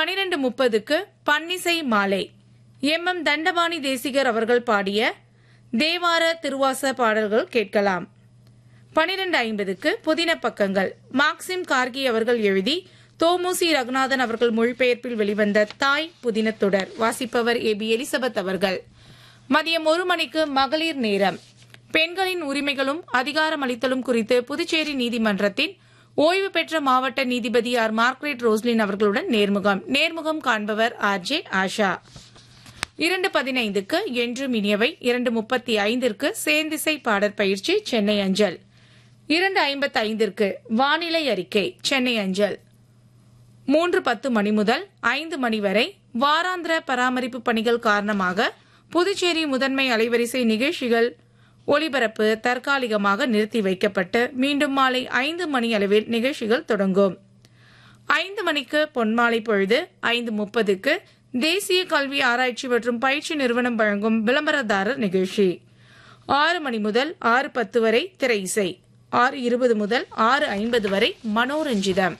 பனிரெண்டு முப்பதுக்கு பன்னிசை மாலை எம் எம் தண்டபாணி தேசிகர் அவர்கள் பாடிய தேவார திருவாச பாடல்கள் கேட்கலாம் பனிரெண்டு ஐம்பதுக்கு புதின பக்கங்கள் மார்க்சிம் கார்கி அவர்கள் எழுதி தோமுசி ரகுநாதன் அவர்கள் மொழிபெயர்ப்பில் வெளிவந்த தாய் புதின தொடர் வாசிப்பவர் ஏ பி எலிசபெத் அவர்கள் மதியம் ஒரு மணிக்கு மகளிர் நேரம் பெண்களின் உரிமைகளும் அதிகாரமளித்தலும் குறித்து புதுச்சேரி நீதிமன்றத்தின் ஓய்வு பெற்ற மாவட்ட நீதிபதி ஆர் மார்க்ரெட் ரோஸ்லின் அவர்களுடன் நேர்முகம் நேர்முகம் காண்பவர் ஆர் ஜே ஆஷா இரண்டு பதினைந்துக்கு என்று மினியவை இரண்டு முப்பத்தி ஐந்திற்கு சேந்திசை பாடற் பயிற்சி சென்னை அஞ்சல் இரண்டு ஐம்பத்தி ஐந்திற்கு வானிலை அறிக்கை சென்னை அஞ்சல் மூன்று பத்து மணி முதல் ஐந்து மணி வரை வாராந்திர பராமரிப்பு பணிகள் காரணமாக புதுச்சேரி முதன்மை அலைவரிசை நிகழ்ச்சிகள் ஒலிபரப்பு தற்காலிகமாக நிறுத்தி வைக்கப்பட்டு மீண்டும் மாலை ஐந்து மணி அளவில் நிகழ்ச்சிகள் தொடங்கும் ஐந்து மணிக்கு பொன்மாலை பொழுது ஐந்து முப்பதுக்கு தேசிய கல்வி ஆராய்ச்சி மற்றும் பயிற்சி நிறுவனம் வழங்கும் விளம்பரதாரர் நிகழ்ச்சி ஆறு மணி முதல் ஆறு பத்து வரை திரை இசை ஆறு இருபது முதல் ஆறு ஐம்பது வரை மனோரஞ்சிதம்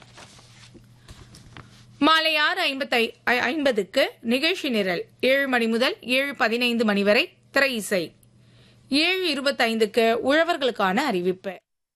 மாலை ஆறு ஐம்பத்தி ஐம்பதுக்கு நிகழ்ச்சி நிரல் ஏழு மணி முதல் ஏழு பதினைந்து மணி வரை திரை இசை ஏழு இருபத்தைந்துக்கு உழவர்களுக்கான அறிவிப்பு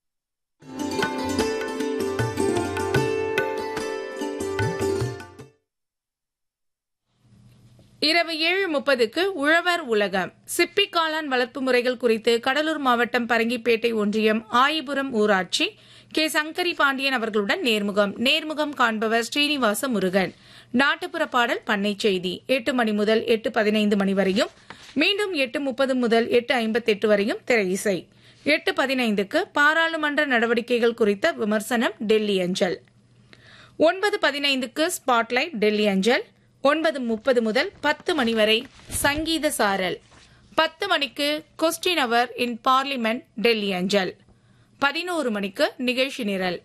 இரவு ஏழு முப்பதுக்கு உழவர் உலகம் சிப்பி காளான் வளர்ப்பு முறைகள் குறித்து கடலூர் மாவட்டம் பரங்கிப்பேட்டை ஒன்றியம் ஆயிபுரம் ஊராட்சி கே சங்கரி பாண்டியன் அவர்களுடன் நேர்முகம் நேர்முகம் காண்பவர் ஸ்ரீனிவாச முருகன் நாட்டுப்புற பாடல் பண்ணை செய்தி எட்டு மணி முதல் எட்டு பதினைந்து மணி வரையும் மீண்டும் எட்டு முப்பது முதல் எட்டு ஐம்பத்தெட்டு வரையும் திரை இசை எட்டு பதினைந்துக்கு பாராளுமன்ற நடவடிக்கைகள் குறித்த விமர்சனம் டெல்லி அஞ்சல் ஒன்பது பதினைந்துக்கு ஸ்பாட்லைட் டெல்லி அஞ்சல் ஒன்பது முப்பது முதல் பத்து மணி வரை சங்கீத சாரல் பத்து மணிக்கு question hour in parliament Delhi அஞ்சல் பதினோரு மணிக்கு நிகழ்ச்சி நிரல்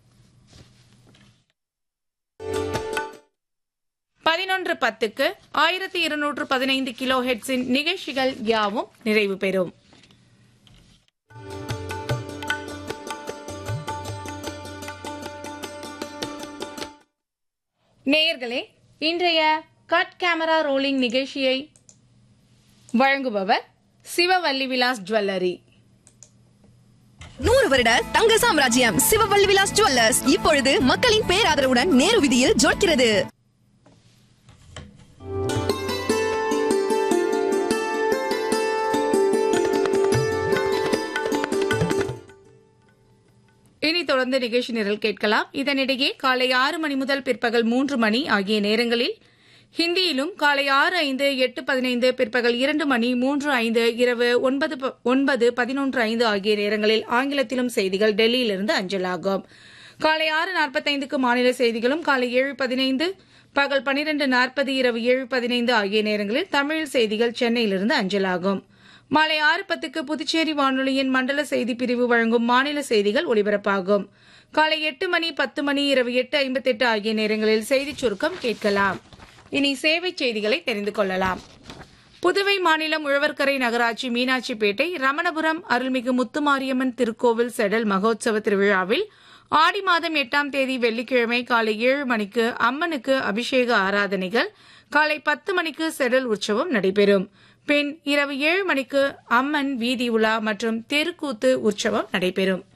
பதினொன்று பத்துக்கு ஆயிரத்தி இருநூற்று பதினைந்து கிலோ ஹெட்ஸின் நிகழ்ச்சிகள் யாவும் நிறைவு பெறும் நேயர்களே இன்றைய கட் கேமரா ரோலிங் நிகழ்ச்சியை வழங்குபவர் சிவவல்லி விலாஸ் ஜுவல்லரி நூறு வருட தங்க சாம்ராஜ்யம் சிவவல்லி விலாஸ் ஜுவல்லர்ஸ் இப்பொழுது மக்களின் பேராதரவுடன் நேரு விதியில் ஜொலிக்கிறது இனி தொடர்ந்து நிகழ்ச்சி நிரல் கேட்கலாம் இதனிடையே காலை ஆறு மணி முதல் பிற்பகல் மூன்று மணி ஆகிய நேரங்களில் ஹிந்தியிலும் காலை ஆறு ஐந்து எட்டு பதினைந்து பிற்பகல் இரண்டு மணி மூன்று ஐந்து இரவு ஒன்பது ப- ஒன்பது பதினொன்று ஐந்து ஆகிய நேரங்களில் ஆங்கிலத்திலும் செய்திகள் டெல்லியிலிருந்து அஞ்சலாகும் காலை ஆறு நாற்பத்தைந்துக்கு மாநில செய்திகளும் காலை ஏழு பதினைந்து பகல் பனிரெண்டு நாற்பது இரவு ஏழு பதினைந்து ஆகிய நேரங்களில் தமிழ் செய்திகள் சென்னையிலிருந்து அஞ்சலாகும் மாலை ஆறு பத்துக்கு புதுச்சேரி வானொலியின் மண்டல செய்தி பிரிவு வழங்கும் மாநில செய்திகள் ஒலிபரப்பாகும் காலை எட்டு மணி பத்து மணி இரவு எட்டு ஐம்பத்தெட்டு ஆகிய நேரங்களில் செய்திச் சுருக்கம் கேட்கலாம் இனி சேவை செய்திகளை தெரிந்து கொள்ளலாம் புதுவை மாநிலம் உழவர்கரை நகராட்சி மீனாட்சிப்பேட்டை ரமணபுரம் அருள்மிகு முத்துமாரியம்மன் திருக்கோவில் செடல் மகோத்சவ திருவிழாவில் ஆடி மாதம் எட்டாம் தேதி வெள்ளிக்கிழமை காலை ஏழு மணிக்கு அம்மனுக்கு அபிஷேக ஆராதனைகள் காலை பத்து மணிக்கு செடல் உற்சவம் நடைபெறும் பின் இரவு ஏழு மணிக்கு அம்மன் வீதி உலா மற்றும் தெருக்கூத்து உற்சவம் நடைபெறும்